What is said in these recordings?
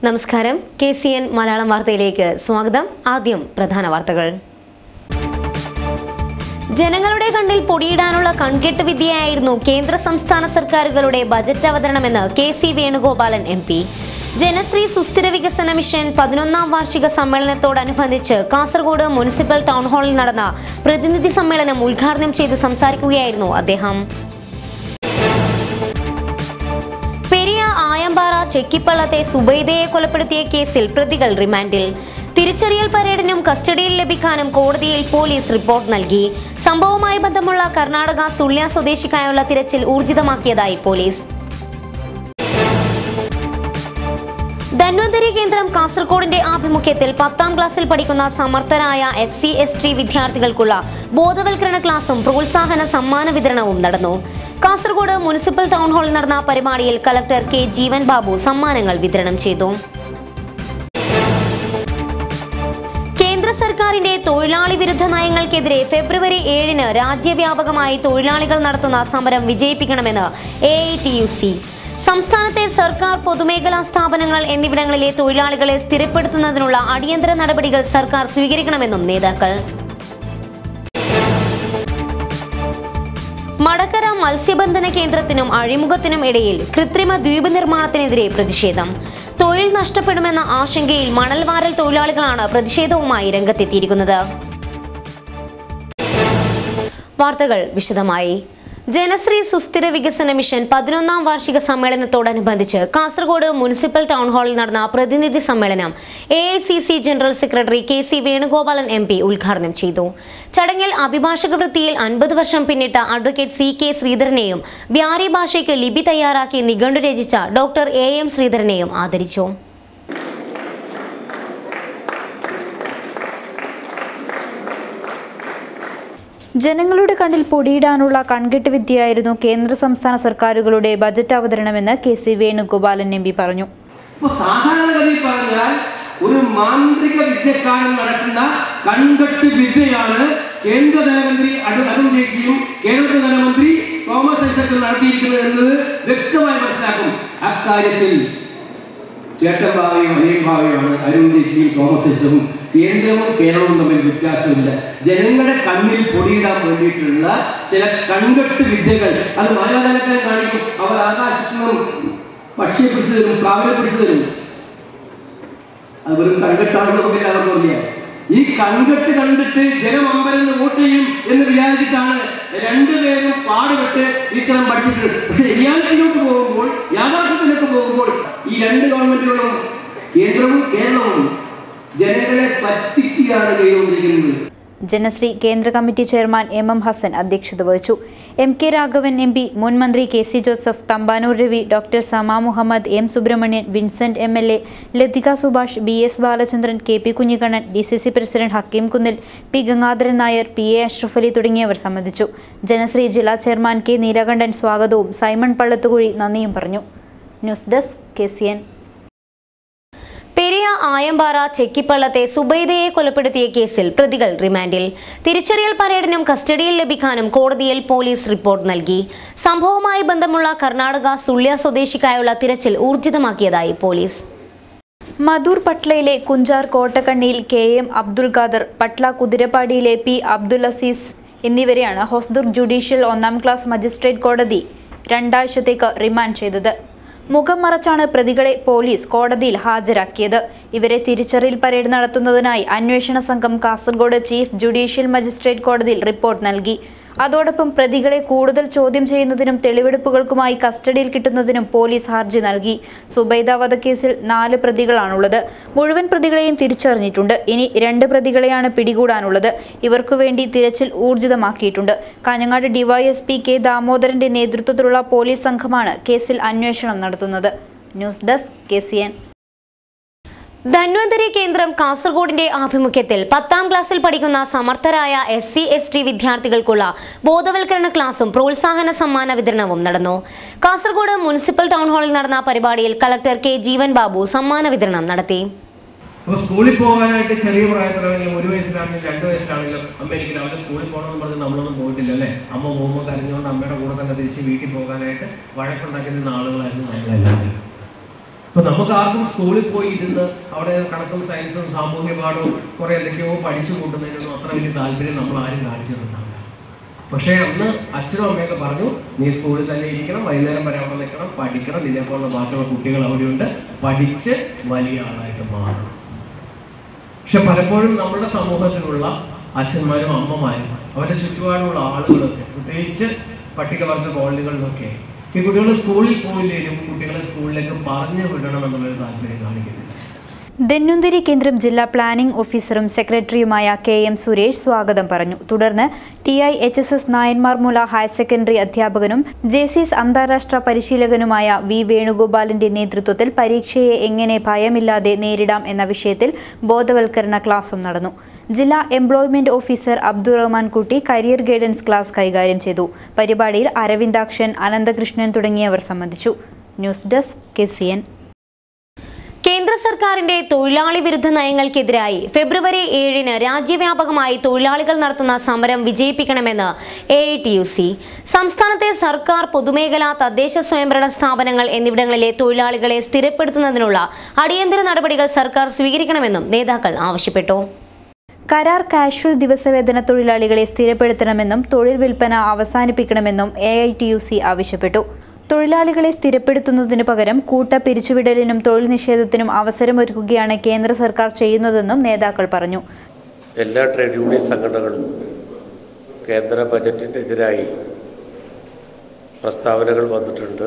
നമസ്കാരം K C N Malayalam വാർത്തയിലേക്ക് സ്വാഗതം ആദ്യം പ്രധാന വാർത്തകൾ ജനങ്ങളുടെ കണ്ണിൽ പൊടിയിടാനുള്ള കൺകെട്ട് വിദ്യയായിരുന്നു കേന്ദ്ര സംസ്ഥാന സർക്കാരുകളുടെ ബജറ്റ് അവതരണമെന്ന് K C Venugopalan M P Janasree സുസ്ഥിര വികസന മിഷൻ പതിനൊന്നാം വാർഷിക സമ്മേളനത്തോടനുബന്ധിച്ച് കാസർഗോഡ് മുനിസിപ്പൽ ടൗൺ ഹാളിൽ നടന്ന പ്രതിനിധി സമ്മേളനം ഉദ്ഘാടനം ചെയ്ത് സംസാരിക്കുകയായിരുന്നു അദ്ദേഹം പെരിയ ആയമ്പാറ ചെക്കിപ്പള്ളത്തെ സുബൈദയെ കൊലപ്പെടുത്തിയ കേസിൽ പ്രതികൾ റിമാൻഡിൽ തിരിച്ചറിയൽ പരേഡിനും കസ്റ്റഡിയിൽ ലഭിക്കാനും കോടതിയിൽ പോലീസ് റിപ്പോർട്ട് നൽകി സംഭവവുമായി ബന്ധമുള്ള കർണാടക സുള്യ സ്വദേശിക്കായുള്ള തിരച്ചിൽ ഊർജിതമാക്കിയതായി പോലീസ് ധന്വന്തരി കേന്ദ്രം കാസർഗോഡിന്റെ ആഭിമുഖ്യത്തിൽ പത്താം ക്ലാസ്സിൽ പഠിക്കുന്ന സമർത്ഥരായ എസ് സി എസ് ടി വിദ്യാർത്ഥികൾക്കുള്ള ബോധവൽക്കരണ ക്ലാസും പ്രോത്സാഹന സമ്മാന വിതരണവും നടന്നു കാസർഗോഡ് മുനിസിപ്പൽ ടൗൺ ഹാളിൽ നടന്ന പരിപാടിയിൽ കലക്ടർ കെ ജീവൻ ബാബു സമ്മാനങ്ങൾ വിതരണം ചെയ്തു കേന്ദ്ര സർക്കാരിന്റെ തൊഴിലാളി വിരുദ്ധ നയങ്ങൾക്കെതിരെ ഫെബ്രുവരി ഏഴിന് രാജ്യവ്യാപകമായി തൊഴിലാളികൾ നടത്തുന്ന സമരം വിജയിപ്പിക്കണമെന്ന് A I T U C സംസ്ഥാനത്തെ സർക്കാർ പൊതുമേഖലാ സ്ഥാപനങ്ങൾ എന്നിവിടങ്ങളിലെ തൊഴിലാളികളെ സ്ഥിരപ്പെടുത്തുന്നതിനുള്ള അടിയന്തര നടപടികൾ സർക്കാർ സ്വീകരിക്കണമെന്നും നേതാക്കൾ മടക്കര മത്സ്യബന്ധന കേന്ദ്രത്തിനും അഴിമുഖത്തിനും ഇടയിൽ കൃത്രിമ ദ്വീപ് നിർമ്മാണത്തിനെതിരെ പ്രതിഷേധം തൊഴിൽ നഷ്ടപ്പെടുമെന്ന ആശങ്കയിൽ മണൽവാരൽ തൊഴിലാളികളാണ് പ്രതിഷേധവുമായി രംഗത്തെത്തിയിരിക്കുന്നത് വാർത്തകൾ വിശദമായി ജനശ്രീ സുസ്ഥിര വികസന മിഷൻ പതിനൊന്നാം വാർഷിക സമ്മേളനത്തോടനുബന്ധിച്ച് കാസർഗോഡ് മുനിസിപ്പൽ ടൗൺ ഹാളിൽ നടന്ന പ്രതിനിധി സമ്മേളനം എ general secretary K C Venugopalan M P ഉദ്ഘാടനം ചെയ്തു ചടങ്ങിൽ അഭിഭാഷക വൃത്തിയിൽ അൻപത് വർഷം പിന്നിട്ട അഡ്വക്കേറ്റ് സി കെ ശ്രീധരനെയും വ്യാരി ഭാഷയ്ക്ക് ലിപി തയ്യാറാക്കി നിഘണ്ടു രചിച്ച ഡോക്ടർ എ എം ശ്രീധരനെയും ആദരിച്ചു ജനങ്ങളുടെ കണ്ണിൽ പൊടിയിടാനുള്ള കൺകെട്ട് വിദ്യയായിരുന്നു കേന്ദ്ര സംസ്ഥാന സർക്കാരുകളുടെ ബജറ്റ് അവതരണമെന്ന് K C Venugopalan M P പറഞ്ഞു അപ്പൊ സാധാരണഗതിയിൽ പറഞ്ഞാൽ ഒരു മാന്ത്രിക വിദ്യക്കാരൻ നടക്കുന്ന കൺകെട്ട് വിദ്യയാണ് കേന്ദ്ര ധനമന്ത്രി അരു അരുൺ ജെയ്റ്റ്ലിയും കേരള ധനമന്ത്രി തോമസ് ഐസക്കും നടത്തിയിരിക്കുന്നത് എന്നത് വ്യക്തമായി മനസ്സിലാക്കും അക്കാര്യത്തിൽ ചേട്ടൻ ഭാവിയും അനിയൻ ഭാവിയുമാണ് അരുൺ ജെയ്റ്റ്ലിയും തോമസ് ഐസക്കും കേന്ദ്രവും കേരളവും തമ്മിൽ വ്യത്യാസമില്ല ജനങ്ങളുടെ കണ്ണിൽ പൊടിയിടാൻ വേണ്ടിയിട്ടുള്ള ചില കൺകെട്ട് വിദ്യകൾ അത് മായാതലക്കാൻ കാണിക്കും അവർ ആകാശത്തു നിന്നും പക്ഷിയെ പിടിച്ചു തരും പ്രാവിനെ പിടിച്ചു തരും അത് വെറും കൺകെട്ടാണെന്ന് നമുക്ക് എല്ലാവർക്കും അറിയാം ഈ കൺകെട്ട് കണ്ടിട്ട് ജനം അമ്പരന്ന് വോട്ട് ചെയ്യും എന്ന് വിചാരിച്ചിട്ടാണ് രണ്ടുപേരും പാടുപെട്ട് ഇത്തരം പഠിച്ചിട്ടുണ്ട് പക്ഷെ റിയാലിറ്റിയിലോട്ട് പോകുമ്പോൾ യാഥാർത്ഥ്യത്തിലേക്ക് പോകുമ്പോൾ ഈ രണ്ട് ഗവൺമെന്റുകളും കേന്ദ്രവും കേരളവും ജനങ്ങളെ പറ്റിക്കുകയാണ് ചെയ്തുകൊണ്ടിരിക്കുന്നത് ജനശ്രീ കേന്ദ്ര committee chairman M M Hassan അധ്യക്ഷത വഹിച്ചു M K Raghavan M P മുൻ മന്ത്രി K C Joseph Thampanoor Ravi doctor Sama Muhammad M Subramanian Vincent M L A Lathika Subhash B S Balachandran K P Kunhikannan D C C president Hakeem Kunnil P Gangadharan Nair P A Ashraf Ali തുടങ്ങിയവർ സംബന്ധിച്ചു ജനശ്രീ ജില്ലാ ചെയർമാൻ കെ നീലകണ്ഠൻ സ്വാഗതവും സൈമൺ പള്ളത്തുകുഴി നന്ദിയും പറഞ്ഞു news desk K C N Periya Ayampara ചെക്കിപ്പള്ളത്തെ സുബൈദയെ കൊലപ്പെടുത്തിയ കേസിൽ പ്രതികൾ റിമാൻഡിൽ തിരിച്ചറിയൽ പരേഡിനും കസ്റ്റഡിയിൽ ലഭിക്കാനും കോടതിയിൽ പോലീസ് റിപ്പോർട്ട് നൽകി സംഭവവുമായി ബന്ധമുള്ള കർണാടക സുള്യ സ്വദേശിക്കായുള്ള തിരച്ചിൽ ഊർജിതമാക്കിയതായി പോലീസ് മധൂർ പട്ലയിലെ കുഞ്ചാർ കോട്ടക്കണ്ണിയിൽ കെ എം അബ്ദുൽ ഖാദർ പട്ല കുതിരപ്പാടിയിലെ പി അബ്ദുൽ അസീസ് എന്നിവരെയാണ് ഹൊസ്ദുർഗ് ജുഡീഷ്യൽ ഒന്നാം ക്ലാസ് മജിസ്ട്രേറ്റ് കോടതി രണ്ടാഴ്ചത്തേക്ക് റിമാൻഡ് ചെയ്തത് മുഖം മറച്ചാണ് പ്രതികളെ പോലീസ് കോടതിയിൽ ഹാജരാക്കിയത് ഇവരെ തിരിച്ചറിയൽ പരേഡ് നടത്തുന്നതിനായി അന്വേഷണ സംഘം കാസർഗോഡ് ചീഫ് ജുഡീഷ്യൽ മജിസ്ട്രേറ്റ് കോടതിയിൽ റിപ്പോർട്ട് നൽകി അതോടൊപ്പം പ്രതികളെ കൂടുതൽ ചോദ്യം ചെയ്യുന്നതിനും തെളിവെടുപ്പുകൾക്കുമായി കസ്റ്റഡിയിൽ കിട്ടുന്നതിനും പോലീസ് ഹർജി നൽകി സുബൈദ വധക്കേസിൽ നാല് പ്രതികളാണുള്ളത് മുഴുവൻ പ്രതികളെയും തിരിച്ചറിഞ്ഞിട്ടുണ്ട് ഇനി രണ്ട് പ്രതികളെയാണ് പിടികൂടാനുള്ളത് ഇവർക്കു വേണ്ടി തിരച്ചിൽ ഊർജിതമാക്കിയിട്ടുണ്ട് കാഞ്ഞങ്ങാട് ഡിവൈഎസ്പി കെ ദാമോദരന്റെ നേതൃത്വത്തിലുള്ള പോലീസ് സംഘമാണ് കേസിൽ അന്വേഷണം നടത്തുന്നത് news desk K C N Dhanwantari കേന്ദ്രം കാസർഗോഡിന്റെ ആഭിമുഖ്യത്തിൽ പത്താം ക്ലാസ്സിൽ പഠിക്കുന്ന സമർത്ഥരായ എസ് സി എസ് ടി വിദ്യാർത്ഥികൾക്കുള്ള ബോധവൽക്കരണ ക്ലാസും പ്രോത്സാഹന സമ്മാന വിതരണവും നടന്നു കാസർഗോഡ് മുനിസിപ്പൽ ടൗൺ ഹാളിൽ നടന്ന പരിപാടിയിൽ കളക്ടർ കെ ജീവൻ ബാബു സമ്മാന വിതരണം നടത്തി അപ്പൊ സ്കൂളിൽ പോകാനായിട്ട് ചെറിയ പ്രായത്തിലാണെങ്കിലും ഒരു വയസ്സിലാണെങ്കിലും രണ്ട് വയസ്സിലാണെങ്കിലും അമ്മ എനിക്ക് രാവിലെ സ്കൂളിൽ പോകണമെന്ന് പറഞ്ഞ് നമ്മളൊന്നും പോയിട്ടില്ല അല്ലേ അമ്മ പോകുമ്പോൾ കരഞ്ഞുകൊണ്ട് അമ്മയുടെ കൂടെ തന്നെ തിരിച്ച് വീട്ടിൽ പോകാനായിട്ട് വഴക്കുണ്ടാക്കി നിന്ന ആളുകളായിരുന്നു നമ്മളെല്ലാവരും അപ്പൊ നമുക്ക് ആർക്കും സ്കൂളിൽ പോയി ഇരുന്ന് അവിടെ കണക്കും സയൻസും സാമൂഹ്യ പാഠവും കുറെ എന്തൊക്കെയോ പഠിച്ചു കൂട്ടുന്നതിനൊന്നും അത്ര വലിയ താല്പര്യം നമ്മൾ ആരും കാണിച്ചിട്ടുണ്ടാവില്ല പക്ഷേ അന്ന് അച്ഛനും അമ്മയൊക്കെ പറഞ്ഞു നീ സ്കൂളിൽ തന്നെ ഇരിക്കണം വൈകുന്നേരം വരെ അവിടെ നിൽക്കണം പഠിക്കണം നിന്നെ പോലുള്ള ബാക്കിയുള്ള കുട്ടികൾ അവിടെയുണ്ട് പഠിച്ച് വലിയ ആളായിട്ട് മാറണം പക്ഷെ പലപ്പോഴും നമ്മുടെ സമൂഹത്തിലുള്ള അച്ഛന്മാരും അമ്മമാരും അവരുടെ ചുറ്റുപാടുമുള്ള ആളുകളൊക്കെ പ്രത്യേകിച്ച് പട്ടികവർഗ കോളനികളിലൊക്കെ ഈ കുട്ടികൾ സ്കൂളിൽ പോയില്ലേലും കുട്ടികളെ സ്കൂളിലേക്ക് പറഞ്ഞു വിടണം എന്നുള്ളൊരു താല്പര്യം കാണിക്കുന്നില്ല ധന്വന്തരി കേന്ദ്രം ജില്ലാ പ്ലാനിംഗ് ഓഫീസറും സെക്രട്ടറിയുമായ കെ എം സുരേഷ് സ്വാഗതം പറഞ്ഞു തുടർന്ന് T I H S S Nayanmarmoola higher secondary അധ്യാപകനും ജെസിസ് അന്താരാഷ്ട്ര പരിശീലകനുമായ വി വേണുഗോപാലിന്റെ നേതൃത്വത്തിൽ പരീക്ഷയെ എങ്ങനെ ഭയമില്ലാതെ നേരിടാം എന്ന വിഷയത്തിൽ ബോധവൽക്കരണ ക്ലാസും നടന്നു ജില്ലാ എംപ്ലോയ്മെന്റ് ഓഫീസർ അബ്ദുറഹ്മാൻ കുട്ടി കരിയർ ഗൈഡൻസ് ക്ലാസ് കൈകാര്യം ചെയ്തു പരിപാടിയിൽ അരവിന്ദാക്ഷൻ അനന്തകൃഷ്ണൻ തുടങ്ങിയവർ സംബന്ധിച്ചു news desk K C N കേന്ദ്ര സർക്കാരിന്റെ തൊഴിലാളി വിരുദ്ധ നയങ്ങൾക്കെതിരായി ഫെബ്രുവരി ഏഴിന് രാജ്യവ്യാപകമായി തൊഴിലാളികൾ നടത്തുന്ന സമരം വിജയിപ്പിക്കണമെന്ന് A I T U C സംസ്ഥാനത്തെ സർക്കാർ പൊതുമേഖലാ തദ്ദേശ സ്വയംഭരണ സ്ഥാപനങ്ങൾ എന്നിവിടങ്ങളിലെ തൊഴിലാളികളെ സ്ഥിരപ്പെടുത്തുന്നതിനുള്ള അടിയന്തര നടപടികൾ സർക്കാർ സ്വീകരിക്കണമെന്നും നേതാക്കൾ ആവശ്യപ്പെട്ടു കരാർ കാഷ്വൽ ദിവസവേതന തൊഴിലാളികളെ സ്ഥിരപ്പെടുത്തണമെന്നും തൊഴിൽ വിൽപ്പന അവസാനിപ്പിക്കണമെന്നും A I T U C ആവശ്യപ്പെട്ടു തൊഴിലാളികളെ സ്ഥിരപ്പെടുത്തുന്നതിനു പകരം കൂട്ട പിരിച്ചുവിടലിനും തൊഴിൽ നിഷേധത്തിനും അവസരമൊരുക്കുകയാണ് കേന്ദ്ര സർക്കാർ ചെയ്യുന്നതെന്നും നേതാക്കൾ പറഞ്ഞു എല്ലാ ട്രേഡ് യൂണിയൻ സംഘടനകളും കേന്ദ്ര ബജറ്റിനെതിരായി പ്രസ്താവനകൾ വന്നിട്ടുണ്ട്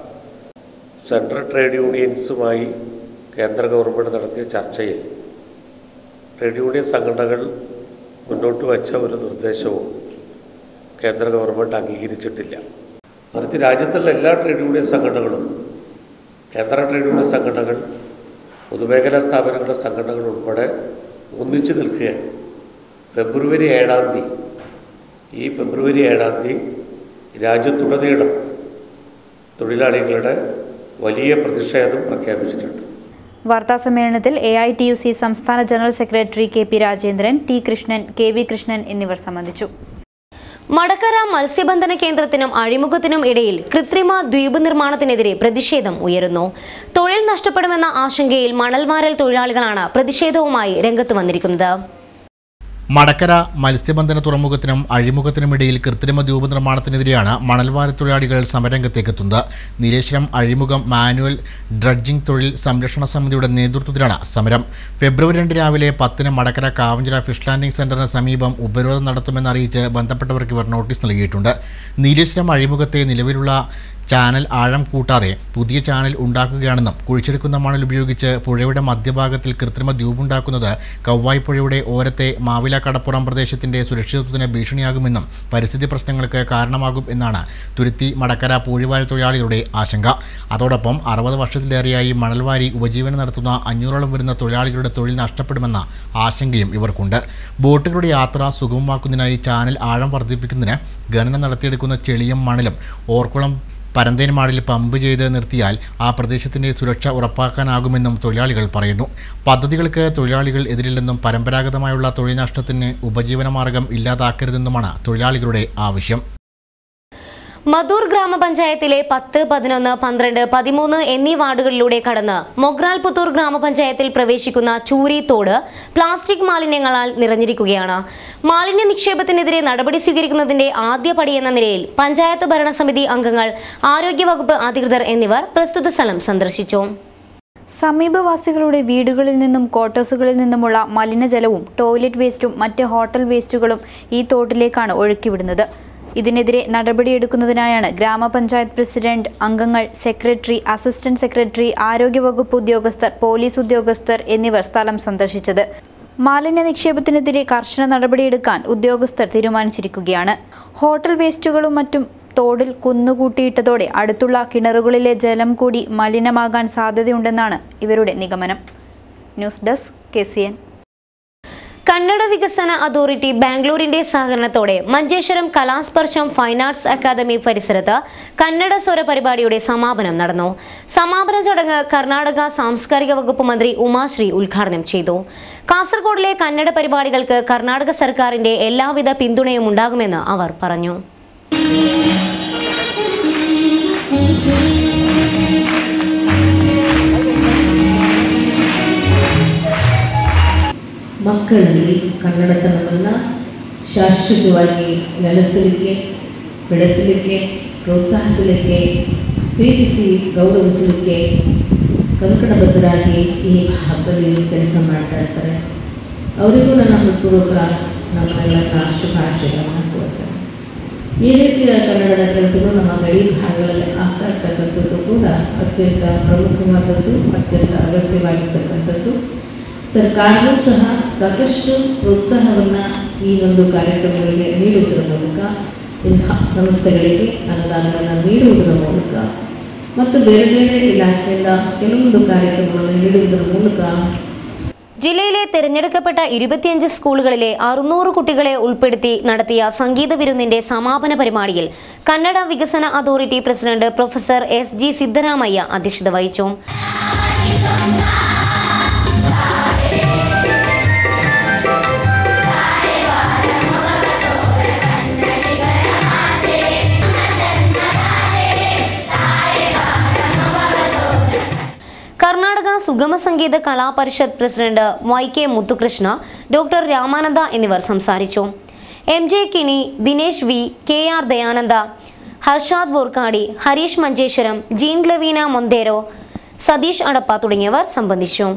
സെൻട്രൽ ട്രേഡ് യൂണിയൻസുമായി കേന്ദ്ര ഗവൺമെൻറ് നടത്തിയ ചർച്ചയിൽ ട്രേഡ് യൂണിയൻ സംഘടനകൾ മുന്നോട്ട് വച്ച ഒരു നിർദ്ദേശവും കേന്ദ്ര ഗവൺമെൻറ് അംഗീകരിച്ചിട്ടില്ല മറിച്ച് രാജ്യത്തുള്ള എല്ലാ ട്രേഡ് യൂണിയൻ സംഘടനകളും കേന്ദ്ര ട്രേഡ് യൂണിയൻ സംഘടനകൾ പൊതുമേഖലാ സ്ഥാപനങ്ങളുടെ സംഘടനകൾ ഉൾപ്പെടെ ഒന്നിച്ചു നിൽക്കുകയാണ് ഫെബ്രുവരി ഏഴാം തീയതി ഈ ഫെബ്രുവരി ഏഴാം തീയതി രാജ്യത്തുടനീളം തൊഴിലാളികളുടെ വലിയ പ്രതിഷേധം പ്രഖ്യാപിച്ചിട്ടുണ്ട് വാർത്താസമ്മേളനത്തിൽ A I T U C സംസ്ഥാന general secretary K P Rajendran T Krishnan K V Krishnan എന്നിവർ സംബന്ധിച്ചു മടക്കര മത്സ്യബന്ധന കേന്ദ്രത്തിനും അഴിമുഖത്തിനും ഇടയിൽ കൃത്രിമ ദ്വീപ് നിർമ്മാണത്തിനെതിരെ പ്രതിഷേധം ഉയരുന്നു തൊഴിൽ നഷ്ടപ്പെടുമെന്ന ആശങ്കയിൽ മണൽവാരൽ തൊഴിലാളികളാണ് പ്രതിഷേധവുമായി രംഗത്ത് വന്നിരിക്കുന്നത് മടക്കര മത്സ്യബന്ധന തുറമുഖത്തിനും അഴിമുഖത്തിനുമിടയിൽ കൃത്രിമ ദ്വീപ് നിർമ്മാണത്തിനെതിരെയാണ് മണൽവാര തൊഴിലാളികൾ സമരരംഗത്തേക്കെത്തുന്നത് നീലേശ്വരം അഴിമുഖം മാനുവൽ ഡ്രഡ്ജിംഗ് തൊഴിൽ സംരക്ഷണ സമിതിയുടെ നേതൃത്വത്തിലാണ് സമരം ഫെബ്രുവരി രണ്ട് രാവിലെ പത്തിന് മടക്കര കാവഞ്ചിറ ഫിഷ് ലാൻഡിംഗ് സെന്ററിന് സമീപം ഉപരോധം നടത്തുമെന്ന് അറിയിച്ച് ബന്ധപ്പെട്ടവർക്ക് ഇവർ നോട്ടീസ് നൽകിയിട്ടുണ്ട് നീലേശ്വരം അഴിമുഖത്തെ നിലവിലുള്ള ചാനൽ ആഴം കൂട്ടാതെ പുതിയ ചാനൽ ഉണ്ടാക്കുകയാണെന്നും കുഴിച്ചെടുക്കുന്ന മണൽ ഉപയോഗിച്ച് പുഴയുടെ മധ്യഭാഗത്തിൽ കൃത്രിമ ദ്വീപുണ്ടാക്കുന്നത് കവ്വായി പുഴയുടെ ഓരത്തെ മാവില കടപ്പുറം പ്രദേശത്തിന്റെ സുരക്ഷിതത്വത്തിന് ഭീഷണിയാകുമെന്നും പരിസ്ഥിതി പ്രശ്നങ്ങൾക്ക് കാരണമാകും എന്നാണ് തുരുത്തി മടക്കര പൂഴിവാൽ തൊഴിലാളികളുടെ ആശങ്ക അതോടൊപ്പം അറുപത് വർഷത്തിലേറെയായി മണൽവാരി ഉപജീവനം നടത്തുന്ന അഞ്ഞൂറോളം വരുന്ന തൊഴിലാളികളുടെ തൊഴിൽ നഷ്ടപ്പെടുമെന്ന ആശങ്കയും ഇവർക്കുണ്ട് ബോട്ടുകളുടെ യാത്ര സുഗമമാക്കുന്നതിനായി ചാനൽ ആഴം വർദ്ധിപ്പിക്കുന്നതിന് ഖനനം നടത്തിയെടുക്കുന്ന ചെളിയും മണലും ഓർക്കുളം പരന്തേൻമാടിൽ പമ്പ് ചെയ്ത് നിർത്തിയാൽ ആ പ്രദേശത്തിൻ്റെ സുരക്ഷ ഉറപ്പാക്കാനാകുമെന്നും തൊഴിലാളികൾ പറയുന്നു പദ്ധതികൾക്ക് തൊഴിലാളികൾ എതിരില്ലെന്നും പരമ്പരാഗതമായുള്ള തൊഴിൽ നഷ്ടത്തിന് ഉപജീവനമാർഗം ഇല്ലാതാക്കരുതെന്നുമാണ് തൊഴിലാളികളുടെ ആവശ്യം മധൂർ ഗ്രാമപഞ്ചായത്തിലെ പത്ത് പതിനൊന്ന് പന്ത്രണ്ട് പതിമൂന്ന് എന്നീ വാർഡുകളിലൂടെ കടന്ന് മൊഗ്രാൽ പുത്തൂർ ഗ്രാമപഞ്ചായത്തിൽ പ്രവേശിക്കുന്ന ചൂരി തോട് പ്ലാസ്റ്റിക് മാലിന്യങ്ങളാൽ നിറഞ്ഞിരിക്കുകയാണ് മാലിന്യ നിക്ഷേപത്തിനെതിരെ നടപടി സ്വീകരിക്കുന്നതിന്റെ ആദ്യ പടിയെന്ന നിലയിൽ പഞ്ചായത്ത് ഭരണസമിതി അംഗങ്ങൾ ആരോഗ്യവകുപ്പ് അധികൃതർ എന്നിവർ പ്രസ്തുത സ്ഥലം സന്ദർശിച്ചു സമീപവാസികളുടെ വീടുകളിൽ നിന്നും ക്വാർട്ടേഴ്സുകളിൽ നിന്നുമുള്ള മലിനജലവും ടോയ്ലറ്റ് വേസ്റ്റും മറ്റ് ഹോട്ടൽ വേസ്റ്റുകളും ഈ തോട്ടിലേക്കാണ് ഒഴുക്കിവിടുന്നത് ഇതിനെതിരെ നടപടിയെടുക്കുന്നതിനായാണ് ഗ്രാമപഞ്ചായത്ത് പ്രസിഡന്റ് അംഗങ്ങൾ സെക്രട്ടറി അസിസ്റ്റന്റ് സെക്രട്ടറി ആരോഗ്യവകുപ്പ് ഉദ്യോഗസ്ഥർ പോലീസ് ഉദ്യോഗസ്ഥർ എന്നിവർ സ്ഥലം സന്ദർശിച്ചത് മാലിന്യ നിക്ഷേപത്തിനെതിരെ കർശന നടപടിയെടുക്കാൻ ഉദ്യോഗസ്ഥർ തീരുമാനിച്ചിരിക്കുകയാണ് ഹോട്ടൽ വേസ്റ്റുകളും മറ്റും തോടിൽ കുന്നുകൂട്ടിയിട്ടതോടെ അടുത്തുള്ള കിണറുകളിലെ ജലം കൂടി മലിനമാകാൻ സാധ്യതയുണ്ടെന്നാണ് ഇവരുടെ നിഗമനം news desk K C N Kannada വികസന അതോറിറ്റി ബാംഗ്ലൂരിന്റെ സഹകരണത്തോടെ Manjeshwaram Kalasparsham fine arts academy പരിസരത്ത് കന്നഡ സ്വര പരിപാടിയുടെ സമാപനം നടന്നു സമാപന ചടങ്ങ് കർണാടക സാംസ്കാരിക വകുപ്പ് മന്ത്രി ഉമാശ്രീ ഉദ്ഘാടനം ചെയ്തു കാസർഗോഡിലെ കന്നഡ പരിപാടികൾക്ക് കർണാടക സർക്കാരിന്റെ എല്ലാവിധ പിന്തുണയും ഉണ്ടാകുമെന്ന് അവർ പറഞ്ഞു ಮಕ್ಕಳಲ್ಲಿ ಕನ್ನಡತನವನ್ನು ಶಾಶ್ವತವಾಗಿ ನೆಲೆಸಲಿಕ್ಕೆ ಬೆಳೆಸಲಿಕ್ಕೆ ಪ್ರೋತ್ಸಾಹಿಸಲಿಕ್ಕೆ ಪ್ರೀತಿಸಿ ಗೌರವಿಸಲಿಕ್ಕೆ ಕಂಕಣಬದ್ಧರಾಗಿ ಈ ಹಬ್ಬದಲ್ಲಿ ಕೆಲಸ ಮಾಡ್ತಾ ಇರ್ತಾರೆ ಅವರಿಗೂ ನನ್ನ ಹೃತ್ಪೂರ್ವಕ ನಮ್ಮೆಲ್ಲ ಶುಭಾಶಯಗಳನ್ನು ಕೊಡ್ತೇನೆ ಈ ರೀತಿಯ ಕನ್ನಡದ ಕೆಲಸಗಳು ನಮ್ಮ ಗಡಿ ಭಾಗಗಳಲ್ಲಿ ಆಗ್ತಾ ಇರ್ತಕ್ಕಂಥದ್ದು ಕೂಡ ಅತ್ಯಂತ ಪ್ರಮುಖವಾದದ್ದು ಅತ್ಯಂತ ಅಗತ್ಯವಾಗಿರ್ತಕ್ಕಂಥದ್ದು ಸರ್ಕಾರವೂ ಸಹ ಸಾಕಷ್ಟು ಪ್ರೋತ್ಸಾಹವನ್ನು ಈ ಒಂದು ಕಾರ್ಯಕ್ರಮಗಳಿಗೆ ನೀಡುವುದರ ಮೂಲಕ ಇಂಥ ಸಂಸ್ಥೆಗಳಿಗೆ ಅನುದಾನವನ್ನು ನೀಡುವುದರ ಮೂಲಕ ಮತ್ತು ಬೇರೆ ಬೇರೆ ಇಲಾಖೆಯಿಂದ ಕೆಲವೊಂದು ಕಾರ್ಯಕ್ರಮಗಳನ್ನು ನೀಡುವುದರ ಮೂಲಕ ജില്ലയിലെ തിരഞ്ഞെടുക്കപ്പെട്ട ഇരുപത്തിയഞ്ച് സ്കൂളുകളിലെ അറുന്നൂറ് കുട്ടികളെ ഉൾപ്പെടുത്തി നടത്തിയ സംഗീത വിരുന്നിന്റെ സമാപന പരിപാടിയിൽ കന്നഡ വികസന authority president professor S G Siddaramaiah അധ്യക്ഷത വഹിച്ചു Karnataka Sugama Sangeetha Kalaparishath president Y K Muthukrishna doctor Ramananda എന്നിവർ സംസാരിച്ചു M J Kini Dinesh V K R Dayananda Harshad Vorkady Harish Manjeshwaram Jean Glavina Monteiro Satheesh Adappa തുടങ്ങിയവർ സംബന്ധിച്ചു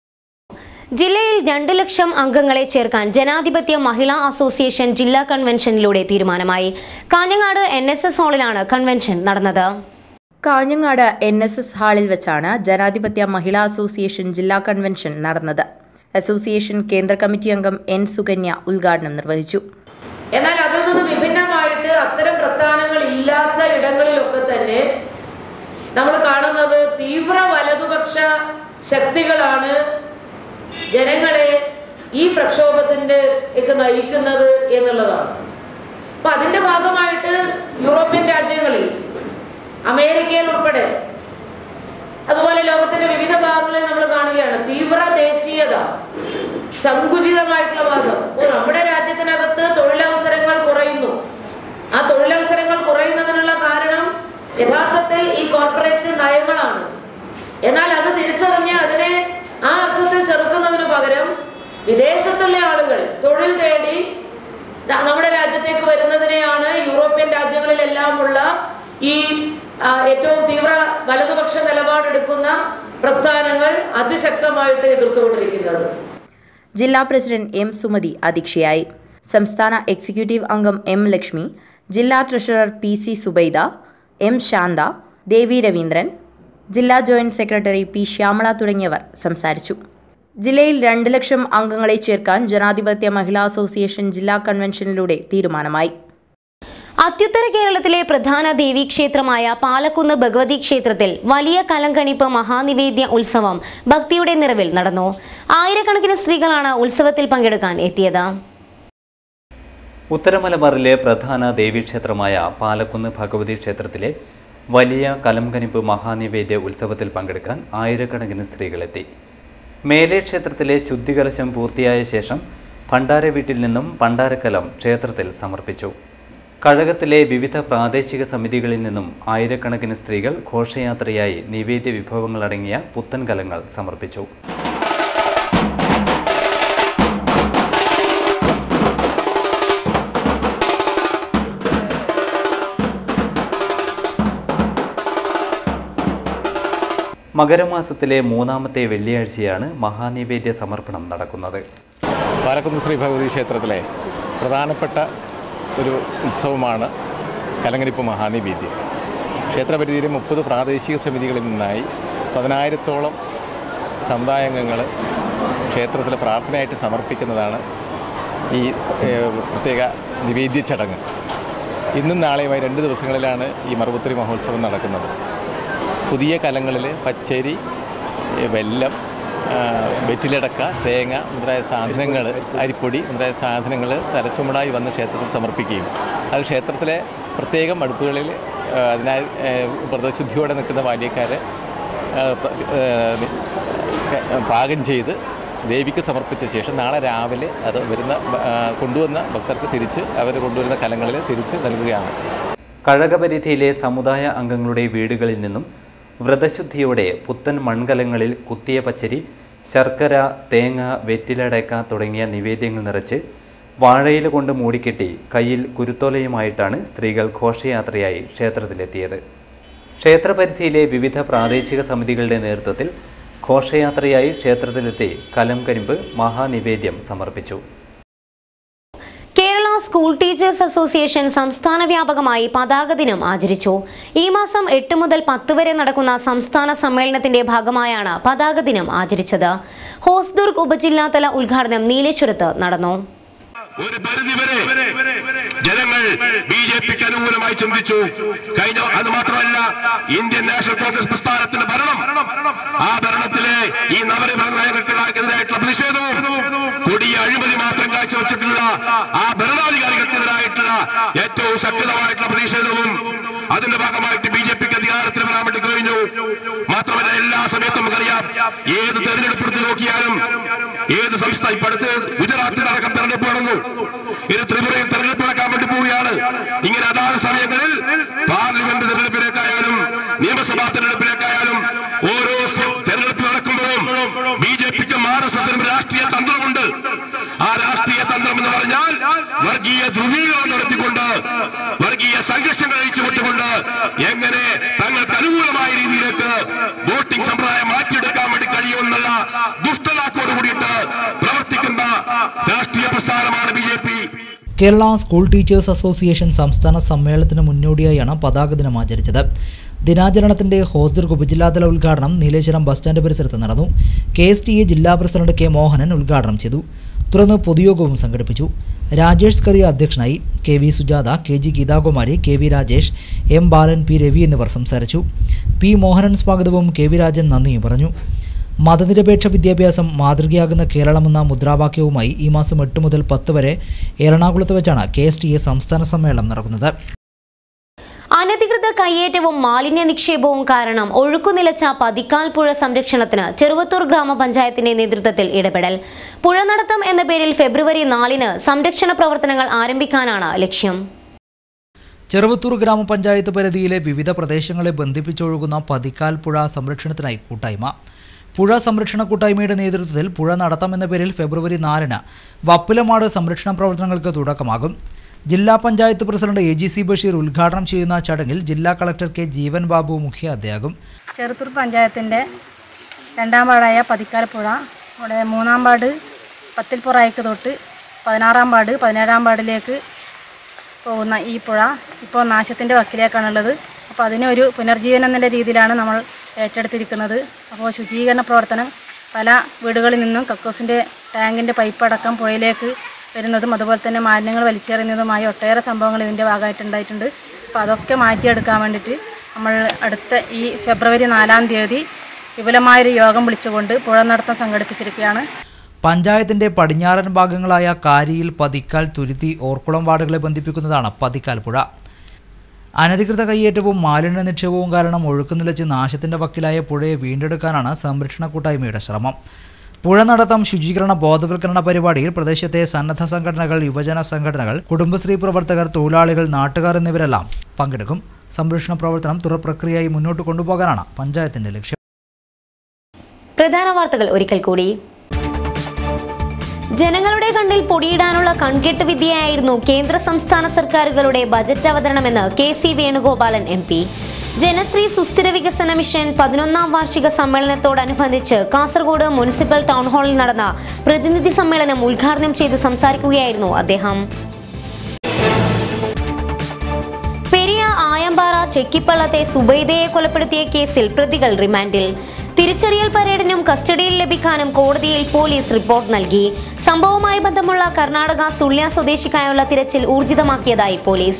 ജില്ലയിൽ രണ്ട് ലക്ഷം അംഗങ്ങളെ ചേർക്കാൻ ജനാധിപത്യ മഹിളാ അസോസിയേഷൻ ജില്ലാ കൺവെൻഷനിലൂടെ തീരുമാനമായി കാഞ്ഞങ്ങാട് എൻ എസ് എസ് ഹാളിലാണ് കൺവെൻഷൻ നടന്നത് കാഞ്ഞങ്ങാട് എൻ എസ് എസ് ഹാളിൽ വെച്ചാണ് ജനാധിപത്യ മഹിളാ അസോസിയേഷൻ ജില്ലാ കൺവെൻഷൻ നടന്നത് അസോസിയേഷൻ കേന്ദ്ര കമ്മിറ്റി അംഗം എൻ സുകന്യ ഉദ്ഘാടനം നിർവഹിച്ചു എന്നാൽ അതിൽ നിന്ന് വിഭിന്നമായിട്ട് അത്തരം പ്രസ്ഥാനങ്ങൾ ഇല്ലാത്ത ഇടങ്ങളിലൊക്കെ തന്നെ നമ്മൾ കാണുന്നത് തീവ്ര വലതുപക്ഷ ശക്തികളാണ് ജനങ്ങളെ ഈ പ്രക്ഷോഭത്തിന്റെ ഒക്കെ നയിക്കുന്നത് എന്നുള്ളതാണ് അപ്പൊ അതിന്റെ ഭാഗമായിട്ട് യൂറോപ്യൻ രാജ്യങ്ങളിൽ അമേരിക്കയിൽ ഉൾപ്പെടെ അതുപോലെ ലോകത്തിന്റെ വിവിധ ഭാഗങ്ങളിൽ നമ്മൾ കാണുകയാണ് തീവ്ര ദേശീയത സങ്കുചിതമായിട്ടുള്ള വാദം ഓ നമ്മുടെ രാജ്യത്തിനകത്ത് തൊഴിലവസരങ്ങൾ കുറയുന്നു ആ തൊഴിലവസരങ്ങൾ കുറയുന്നതിനുള്ള കാരണം യഥാർത്ഥത്തിൽ ഈ കോർപ്പറേറ്റ് നയങ്ങളാണ് എന്നാൽ അത് തിരിച്ചറിഞ്ഞ് അതിനെ ആ അർത്ഥത്തിൽ ചെറുക്കുന്നതിന് പകരം വിദേശത്തുള്ള ആളുകൾ തൊഴിൽ തേടി ന- നമ്മുടെ രാജ്യത്തേക്ക് വരുന്നതിനെയാണ് യൂറോപ്യൻ രാജ്യങ്ങളിലെല്ലാം ഉള്ള ഈ ആ, ഏറ്റവും തീവ്ര വലതുപക്ഷ നിലപാടെടുക്കുന്ന പ്രസ്ഥാനങ്ങൾ അതിശക്തമായിട്ട് എതിർത്തുകൊണ്ടിരിക്കുന്നത് ജില്ലാ പ്രസിഡന്റ് എം സുമതി അധ്യക്ഷയായി സംസ്ഥാന എക്സിക്യൂട്ടീവ് അംഗം എം ലക്ഷ്മി ജില്ലാ treasurer P C Subaida M Santha Devi Raveendran ജില്ലാ ജോയിന്റ് സെക്രട്ടറി പി ശ്യാമള തുടങ്ങിയവർ സംസാരിച്ചു ജില്ലയിൽ രണ്ട് ലക്ഷം അംഗങ്ങളെ ചേർക്കാൻ ജനാധിപത്യ മഹിളാ അസോസിയേഷൻ ജില്ലാ കൺവെൻഷനിലൂടെ തീരുമാനമായി അത്യുത്തര കേരളത്തിലെ പ്രധാന ദേവീക്ഷേത്രമായ പാലക്കുന്ന് ഭഗവതി ക്ഷേത്രത്തിൽ വലിയ കലങ്കണിപ്പ് മഹാനിവേദ്യ ഉത്സവം ഭക്തിയുടെ നിറവിൽ നടന്നു ആയിരക്കണക്കിന് സ്ത്രീകളാണ് ഉത്സവത്തിൽ പങ്കെടുക്കാൻ എത്തിയത് ഉത്തരമലബാറിലെ പ്രധാന ദേവീക്ഷേത്രമായ പാലക്കുന്ന് ഭഗവതി ക്ഷേത്രത്തിലെ വലിയ കലംകനിപ്പ് മഹാനിവേദ്യ ഉത്സവത്തിൽ പങ്കെടുക്കാൻ ആയിരക്കണക്കിന് സ്ത്രീകളെത്തി മേലെ ക്ഷേത്രത്തിലെ ശുദ്ധികലശം പൂർത്തിയായ ശേഷം ഭണ്ഡാര വീട്ടിൽ നിന്നും ഭണ്ഡാരക്കലം ക്ഷേത്രത്തിൽ സമർപ്പിച്ചു കഴകത്തിലെ വിവിധ പ്രാദേശിക സമിതികളിൽ നിന്നും ആയിരക്കണക്കിന് സ്ത്രീകൾ ഘോഷയാത്രയായി നിവേദ്യ വിഭവങ്ങളടങ്ങിയ പുത്തൻ കലങ്ങൾ സമർപ്പിച്ചു മകരമാസത്തിലെ മൂന്നാമത്തെ വെള്ളിയാഴ്ചയാണ് മഹാനിവേദ്യ സമർപ്പണം നടക്കുന്നത് പാലക്കുന്ന് ശ്രീ ഭഗവതി ക്ഷേത്രത്തിലെ പ്രധാനപ്പെട്ട ഒരു ഉത്സവമാണ് കലങ്ങരിപ്പ് മഹാനിവേദ്യം ക്ഷേത്രപരിധിയിലെ മുപ്പത് പ്രാദേശിക സമിതികളിൽ നിന്നായി പതിനായിരത്തോളം സമുദായാംഗങ്ങൾ ക്ഷേത്രത്തിൽ പ്രാർത്ഥനയായിട്ട് സമർപ്പിക്കുന്നതാണ് ഈ ഏഹ്, പ്രത്യേക നിവേദ്യ ചടങ്ങ് ഇന്നും നാളെയുമായി രണ്ട് ദിവസങ്ങളിലാണ് ഈ മറുപത്തിരി മഹോത്സവം നടക്കുന്നത് പുതിയ കലങ്ങളിൽ പച്ചരി ഏഹ്, വെല്ലം ആ, വെറ്റിലടക്ക തേങ്ങ മുതലായ സാധനങ്ങൾ അരിപ്പൊടി മുതലായ സാധനങ്ങൾ തലച്ചുമടായി വന്ന് ക്ഷേത്രത്തിൽ സമർപ്പിക്കുകയും അത് ക്ഷേത്രത്തിലെ പ്രത്യേകം അടുപ്പുകളിൽ ആ, അതിനായി ഏ, വ്രതശുദ്ധിയോടെ നിൽക്കുന്ന ബാല്യക്കാർ പാകം ചെയ്ത് ദേവിക്ക് സമർപ്പിച്ച ശേഷം നാളെ രാവിലെ അത് വരുന്ന ആ, കൊണ്ടുവന്ന ഭക്തർക്ക് തിരിച്ച് അവർ കൊണ്ടുവരുന്ന കലങ്ങളിൽ തിരിച്ച് നൽകുകയാണ് കഴകപരിധിയിലെ സമുദായ അംഗങ്ങളുടെ വീടുകളിൽ നിന്നും വ്രതശുദ്ധിയോടെ പുത്തൻ മൺകലങ്ങളിൽ കുത്തിയ പച്ചരി ശർക്കര തേങ്ങ വെറ്റിലടക്ക തുടങ്ങിയ നിവേദ്യങ്ങൾ നിറച്ച് വാഴയില കൊണ്ട് മൂടിക്കെട്ടി കയ്യിൽ കുരുത്തോലയുമായിട്ടാണ് സ്ത്രീകൾ ഘോഷയാത്രയായി ക്ഷേത്രത്തിലെത്തിയത് ക്ഷേത്രപരിധിയിലെ വിവിധ പ്രാദേശിക സമിതികളുടെ നേതൃത്വത്തിൽ ഘോഷയാത്രയായി ക്ഷേത്രത്തിലെത്തി കലം കരിമ്പ് മഹാനിവേദ്യം സമർപ്പിച്ചു കേരള സ്കൂൾ ടീച്ചേഴ്സ് അസോസിയേഷൻ സംസ്ഥാന വ്യാപകമായി പതാക ദിനം ആചരിച്ചു ഈ മാസം എട്ട് മുതൽ പത്ത് വരെ നടക്കുന്ന സംസ്ഥാന സമ്മേളനത്തിന്റെ ഭാഗമായാണ് പതാക ദിനം ആചരിച്ചത് ഹോസ്ദുർഗ് ഉപജില്ലാതല ഉദ്ഘാടനം നീലേശ്വരത്ത് നടന്നു ഒരു പരിധി വരെ ജനങ്ങൾ ബി ജെ പിക്ക് അനുകൂലമായി ചിന്തിച്ചു കഴിഞ്ഞ അത് മാത്രമല്ല ഇന്ത്യൻ നാഷണൽ കോൺഗ്രസ് പ്രസ്ഥാനത്തിന്റെ ഭരണം ആ ഭരണത്തിലെ ഈ നവനിർണയങ്ങൾക്കെതിരായിട്ടുള്ള പ്രതിഷേധവും കൊടിയ അഴിമതി മാത്രം കാഴ്ചവെച്ചിട്ടുള്ള ആ ഭരണാധികാരികൾക്കെതിരായിട്ടുള്ള ഏറ്റവും ശക്തമായിട്ടുള്ള പ്രതിഷേധവും അതിന്റെ ഭാഗമായിട്ട് ബി ജെ പിക്ക് അധികാരത്തിൽ വരാൻ വേണ്ടി കഴിഞ്ഞു മാത്രമല്ല എല്ലാ സമയത്തും നമുക്കറിയാം ഏത് തെരഞ്ഞെടുപ്പ് നോക്കിയാലും ഏത് സംസ്ഥാന ഇപ്പൊ അടുത്ത് ഗുജറാത്തിൽ നടക്കം തെരഞ്ഞെടുപ്പ് നടന്നു ഇത് ത്രിപുരയിൽ തെരഞ്ഞെടുപ്പ് നടക്കാൻ വേണ്ടി പോവുകയാണ് ഇങ്ങനെ അതാത് സമയങ്ങളിൽ പാർലമെന്റ് തെരഞ്ഞെടുപ്പിലേക്കായാലും നിയമസഭാ തെരഞ്ഞെടുപ്പിലേക്കായാലും ഓരോ സ- തെരഞ്ഞെടുപ്പ് നടക്കുമ്പോഴും ബി ജെ പിക്കും ആർ എസ് എസിനും രാഷ്ട്രീയ തന്ത്രമുണ്ട് ആ രാഷ്ട്രീയ തന്ത്രം എന്ന് പറഞ്ഞാൽ വർഗീയ ധ്രുവീകരണം നടത്തിക്കൊണ്ട് വർഗീയ സംഘർഷങ്ങൾ അഴിച്ചുവിട്ടുകൊണ്ട് എങ്ങനെ തങ്ങൾക്ക് അനുകൂലമായ രീതിയിലേക്ക് വോട്ടിംഗ് സമ്പ്രദായം മാറ്റിയെടുക്കാൻ വേണ്ടി കഴിയുമെന്നുള്ള ദുഷ്ടലാക്കോട് കൂടിയിട്ട് പ്രവർത്തിക്കുന്ന രാഷ്ട്രീയ പ്രസ്ഥാനമാണ് B J P Kerala school teachers association സംസ്ഥാന സമ്മേളനത്തിന് മുന്നോടിയായാണ് പതാക ദിനം ആചരിച്ചത് ദിനാചരണത്തിന്റെ ഹോസ്ദുർഗ് ഉപജില്ലാതല ഉദ്ഘാടനം നീലേശ്വരം ബസ് സ്റ്റാൻഡ് പരിസരത്ത് നടന്നു കെ എസ് ടി എ ജില്ലാ പ്രസിഡന്റ് കെ മോഹനൻ ഉദ്ഘാടനം ചെയ്തു തുടർന്ന് പൊതുയോഗവും സംഘടിപ്പിച്ചു രാജേഷ് സ്കറിയ അധ്യക്ഷനായി K V Sujatha K G Geethakumari K V Rajesh M Balan P Ravi എന്നിവർ സംസാരിച്ചു പി മോഹനൻ സ്വാഗതവും കെ വി രാജൻ നന്ദിയും പറഞ്ഞു മതനിരപേക്ഷ വിദ്യാഭ്യാസം മാതൃകയാകുന്ന കേരളമെന്ന മുദ്രാവാക്യവുമായി ഈ മാസം എട്ട് മുതൽ പത്ത് വരെ എറണാകുളത്ത് വെച്ചാണ് കെ എസ് ടി എ സംസ്ഥാന സമ്മേളനം നടക്കുന്നത് അനധികൃത കയ്യേറ്റവും മാലിന്യ നിക്ഷേപവും കാരണം ഒഴുക്കുനിലച്ച പതിക്കാൽ പുഴ സംരക്ഷണത്തിന് ചെറുവത്തൂർ ഗ്രാമപഞ്ചായത്തിന്റെ നേതൃത്വത്തിൽ ഇടപെടൽ പുഴ നടത്തം എന്ന പേരിൽ ഫെബ്രുവരി നാലിന് സംരക്ഷണ പ്രവർത്തനങ്ങൾ ആരംഭിക്കാനാണ് ലക്ഷ്യം ചെറുവത്തൂർ ഗ്രാമപഞ്ചായത്ത് പരിധിയിലെ വിവിധ പ്രദേശങ്ങളെ ബന്ധിപ്പിച്ചൊഴുകുന്ന പതിക്കാൽ പുഴ സംരക്ഷണത്തിനായി കൂട്ടായ്മ പുഴ സംരക്ഷണ കൂട്ടായ്മയുടെ നേതൃത്വത്തിൽ പുഴ നടത്തം എന്ന പേരിൽ ഫെബ്രുവരി നാലിന് വപ്പിലമാട് സംരക്ഷണ പ്രവർത്തനങ്ങൾക്ക് തുടക്കമാകും ജില്ലാ പഞ്ചായത്ത് president A G C Basheer ഉദ്ഘാടനം ചെയ്യുന്ന ചടങ്ങിൽ ജില്ലാ കളക്ടർ കെ ജീവൻ ബാബു മുഖ്യാധ്യാകും ചെറുത്തൂർ പഞ്ചായത്തിൻ്റെ രണ്ടാം വാർഡായ പതിക്കാലപ്പുഴ അവിടെ മൂന്നാം വാർഡ് പത്തിൽപ്പുറയ്ക്ക് തൊട്ട് പതിനാറാം വാർഡ് പതിനേഴാം വാർഡിലേക്ക് പോകുന്ന ഈ പുഴ ഇപ്പോൾ നാശത്തിൻ്റെ വക്കിലേക്കാണുള്ളത് അപ്പോൾ അതിനൊരു പുനർജീവനം എന്നുള്ള രീതിയിലാണ് നമ്മൾ ഏറ്റെടുത്തിരിക്കുന്നത് അപ്പോൾ ശുചീകരണ പ്രവർത്തനം പല വീടുകളിൽ നിന്നും കക്കൂസിൻ്റെ ടാങ്കിൻ്റെ പൈപ്പ് അടക്കം പുഴയിലേക്ക് വരുന്നതും അതുപോലെ തന്നെ മാലിന്യങ്ങൾ വലിച്ചെറിയുന്നതുമായ ഒട്ടേറെ സംഭവങ്ങൾ ഇതിൻ്റെ ഭാഗമായിട്ടുണ്ടായിട്ടുണ്ട് അപ്പോൾ അതൊക്കെ മാറ്റിയെടുക്കാൻ വേണ്ടിയിട്ട് നമ്മൾ അടുത്ത ഈ ഫെബ്രുവരി നാലാം തീയതി വിപുലമായൊരു യോഗം വിളിച്ചുകൊണ്ട് പുഴ നടത്തം സംഘടിപ്പിച്ചിരിക്കുകയാണ് പഞ്ചായത്തിന്റെ പടിഞ്ഞാറൻ ഭാഗങ്ങളായ കാരിയിൽ പതിക്കാൽ തുരുത്തി ഓർക്കുളം വാർഡുകളെ ബന്ധിപ്പിക്കുന്നതാണ് പതിക്കാൽ പുഴ അനധികൃത കയ്യേറ്റവും മാലിന്യ നിക്ഷേപവും കാരണം ഒഴുക്ക് നിലച്ച് നാശത്തിന്റെ വക്കിലായ പുഴയെ വീണ്ടെടുക്കാനാണ് സംരക്ഷണ കൂട്ടായ്മയുടെ ശ്രമം പുഴ നടത്തം ശുചീകരണ ബോധവൽക്കരണ പരിപാടിയിൽ പ്രദേശത്തെ സന്നദ്ധ സംഘടനകൾ യുവജന സംഘടനകൾ കുടുംബശ്രീ പ്രവർത്തകർ തൊഴിലാളികൾ നാട്ടുകാർ എന്നിവരെല്ലാം പങ്കെടുക്കും സംരക്ഷണ പ്രവർത്തനം തുടർ പ്രക്രിയയായി മുന്നോട്ട് കൊണ്ടുപോകാനാണ് പഞ്ചായത്തിന്റെ ലക്ഷ്യം പ്രധാന വാർത്തകൾ ഒരിക്കൽ കൂടി ജനങ്ങളുടെ കണ്ണിൽ പൊടിയിടാനുള്ള കൺകെട്ട് വിദ്യയായിരുന്നു കേന്ദ്ര സംസ്ഥാന സർക്കാരുകളുടെ ബജറ്റ് അവതരണമെന്ന് K C Venugopalan M P Janasree സുസ്ഥിര വികസന മിഷൻ പതിനൊന്നാം വാർഷിക സമ്മേളനത്തോടനുബന്ധിച്ച് കാസർഗോഡ് മുനിസിപ്പൽ ടൗൺ ഹാളിൽ നടന്ന പ്രതിനിധി സമ്മേളനം ഉദ്ഘാടനം ചെയ്ത് സംസാരിക്കുകയായിരുന്നു അദ്ദേഹം പെരിയ ആയമ്പാറ ചെക്കിപ്പള്ളത്തെ സുബൈദയെ കൊലപ്പെടുത്തിയ കേസിൽ പ്രതികൾ റിമാൻഡിൽ തിരിച്ചറിയൽ പരേഡിനും കസ്റ്റഡിയിൽ ലഭിക്കാനും കോടതിയിൽ പോലീസ് റിപ്പോർട്ട് നൽകി സംഭവവുമായി ബന്ധമുള്ള കർണാടക സുള്യ സ്വദേശിക്കായുള്ള തിരച്ചിൽ ഊർജിതമാക്കിയതായി പോലീസ്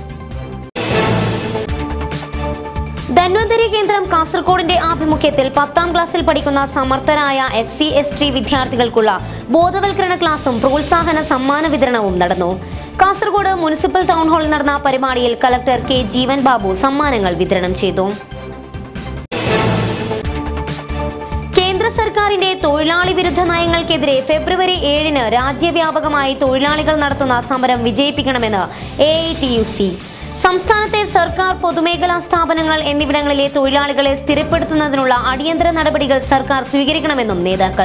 ധന്വന്തരി കേന്ദ്രം കാസർഗോഡിന്റെ ആഭിമുഖ്യത്തിൽ പത്താം ക്ലാസ്സിൽ പഠിക്കുന്ന സമർത്ഥരായ എസ് സി എസ് ടി വിദ്യാർത്ഥികൾക്കുള്ള ബോധവൽക്കരണ ക്ലാസും പ്രോത്സാഹന സമ്മാന വിതരണവും നടന്നു കാസർഗോഡ് മുനിസിപ്പൽ ടൗൺ ഹാളിൽ നടന്ന പരിപാടിയിൽ കലക്ടർ കെ ജീവൻ ബാബു സമ്മാനങ്ങൾ വിതരണം ചെയ്തു കേന്ദ്ര സർക്കാരിന്റെ തൊഴിലാളി വിരുദ്ധ നയങ്ങൾക്കെതിരെ ഫെബ്രുവരി ഏഴിന് രാജ്യവ്യാപകമായി തൊഴിലാളികൾ നടത്തുന്ന സമരം വിജയിപ്പിക്കണമെന്ന് A I T U C സംസ്ഥാനത്തെ സർക്കാർ പൊതുമേഖലാ സ്ഥാപനങ്ങൾ എന്നിവിടങ്ങളിലെ തൊഴിലാളികളെ സ്ഥിരപ്പെടുത്തുന്നതിനുള്ള അടിയന്തര നടപടികൾ സർക്കാർ സ്വീകരിക്കണമെന്നും നേതാക്കൾ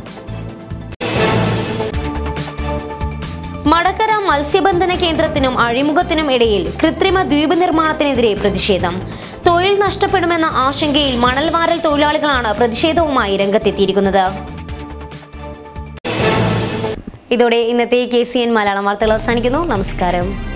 മടക്കര മത്സ്യബന്ധന കേന്ദ്രത്തിനും അഴിമുഖത്തിനും ഇടയിൽ കൃത്രിമ ദ്വീപ് നിർമ്മാണത്തിനെതിരെ പ്രതിഷേധം തൊഴിൽ നഷ്ടപ്പെടുമെന്ന ആശങ്കയിൽ മണൽവാരൽ തൊഴിലാളികളാണ് പ്രതിഷേധവുമായി രംഗത്തെത്തിയിരിക്കുന്നത് ഇതോടെ ഇന്നത്തെ കെ സി എൻ മലയാളം വാർത്തകൾ അവസാനിക്കുന്നു നമസ്കാരം